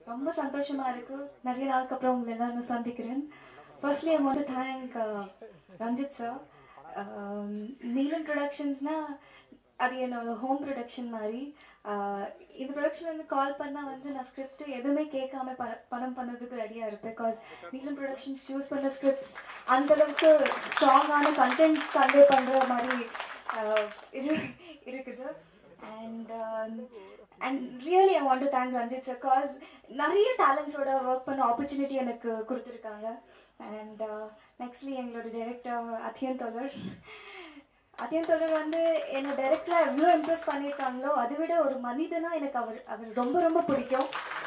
ரொம்ப சந்தோஷமா இருக்கு நிறைய நாளுக்கு அப்புறம் உங்களை எல்லாம் நான் சந்திக்கிறேன் firstly I want thank Ranjith sir Neelam ப்ரொடக்ஷன்ஸ்னா அது என்னோட ஹோம் ப்ரொடக்ஷன் மாதிரி ஆஹ் இந்த ப்ரொடக்ஷன் வந்து கால் பண்ணால் வந்து நான் ஸ்கிரிப்ட் எதுவுமே கேட்காம ப படம் பண்ணதுக்கு ரெடியாக இருப்பேன் பிகாஸ் நீலம் ப்ரொடக்ஷன்ஸ் சூஸ் பண்ணுற ஸ்கிரிப்ட்ஸ் அந்தளவுக்கு ஸ்ட்ராங்கான கண்டென்ட் கன்வே பண்ணுற மாதிரி ஆஹ் இது இருக்குது and and really I want to thank Ranjith sir cos நிறைய டேலண்ட்ஸோட ஒர்க் பண்ண ஆப்பர்ச்சுனிட்டி எனக்கு கொடுத்துருக்காங்க அண்ட் நெக்ஸ்ட்லி எங்களோட டைரக்டர் அத்தியன் தொலர் அத்தியன் தொலர் வந்து என்னை டைரக்டராக எவ்வளோ இம்ப்ரெஸ் பண்ணியிருக்காங்களோ அதை விட ஒரு மனிதனாக எனக்கு அவர் அவர் ரொம்ப ரொம்ப பிடிக்கும்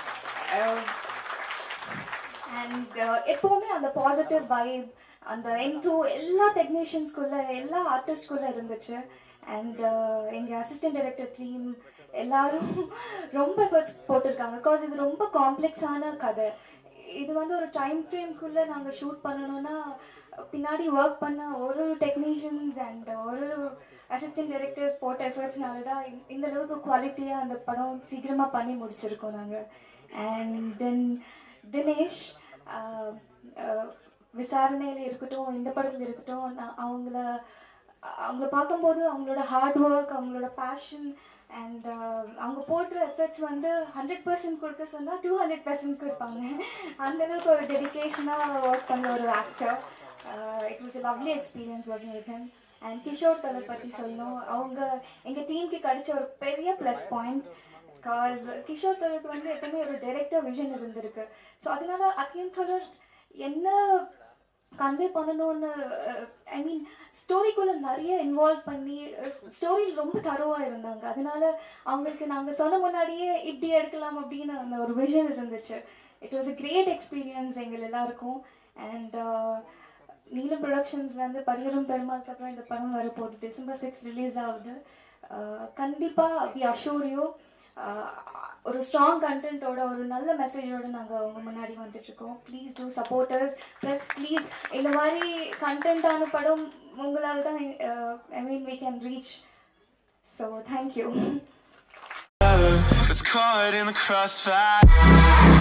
அண்ட் எப்போவுமே அந்த பாசிட்டிவ் வைப் அந்த என்தோ எல்லா டெக்னீஷியன்ஸ்குள்ள எல்லா ஆர்டிஸ்ட்குள்ள இருந்துச்சு அண்ட் எங்கள் அசிஸ்டன்ட் டைரக்டர் டீம் எல்லாரும் ரொம்ப எஃபர்ட்ஸ் போட்டிருக்காங்க பிகாஸ் இது ரொம்ப காம்ப்ளெக்ஸான கதை இது வந்து ஒரு டைம் ஃப்ரேம்குள்ளே நாங்கள் ஷூட் பண்ணணும்னா பின்னாடி ஒர்க் பண்ண ஒரு ஒரு டெக்னீஷியன்ஸ் அண்ட் ஒரு அசிஸ்டன்ட் டைரக்டர்ஸ் போட்ட எஃபர்ட்ஸ்னால தான் இந்த- இந்த அளவுக்கு குவாலிட்டியாக அந்த படம் சீக்கிரமாக பண்ணி முடிச்சிருக்கோம் நாங்கள் அண்ட் தென் தினேஷ் ஆஹ், ஆஹ், விசாரணையில் இருக்கட்டும் இந்த படத்தில் இருக்கட்டும் நான் அவங்கள அவங்கள பார்க்கும்போது அவங்களோட ஹார்ட் ஒர்க் அவங்களோட பேஷன் அண்ட் அவங்க போடுற எஃபர்ட்ஸ் வந்து ஹண்ட்ரட் பர்சன்ட் கொடுக்க சொன்னால் டூ ஹண்ட்ரட் பர்சன்ட் கொடுப்பாங்க அந்த அளவுக்கு ஒரு டெடிக்கேஷனாக ஒர்க் பண்ண ஒரு actor it was a lovely experience working with him and Kishore தலர் பற்றி சொல்லணும் அவங்க எங்கள் டீமுக்கு கிடைச்ச ஒரு பெரிய ப்ளஸ் பாயிண்ட் பிகாஸ் கிஷோர் தலருக்கு வந்து எப்பவுமே ஒரு டைரக்டர் விஷன் இருந்திருக்கு ஸோ அதனால அத்தியன் தலர் என்ன கன்வே பண்ணணும்னு ஐ மீன் ஸ்டோரிக்குள்ளே நிறைய இன்வால்வ் பண்ணி ஸ்டோரி ரொம்ப தரோவாக இருந்தாங்க அதனால அவங்களுக்கு நாங்கள் சொன்ன முன்னாடியே இப்படி எடுக்கலாம் அப்படின்னு அந்த ஒரு விஷன் இருந்துச்சு it was a great experience எங்கள் எல்லாருக்கும் அண்ட் நீலம் ப்ரொடக்ஷன்ஸ்லேருந்து பரியரும் பெருமாளுக்கு அப்புறம் இந்த படம் வரப்போகுது டிசம்பர் சிக்ஸ் ரிலீஸ் ஆகுது கண்டிப்பாக வி அஷோர் யூ ஒரு ஸ்ட்ராங் கண்டென்ட்டோட ஒரு நல்ல மெசேஜோட நாங்கள் உங்க முன்னாடி வந்துட்டுருக்கோம் please do supporters plus please இந்த மாதிரி கண்டென்ட்டான படம் உங்களால் தான் I mean we can reach so thank you It's caught in the crossfire.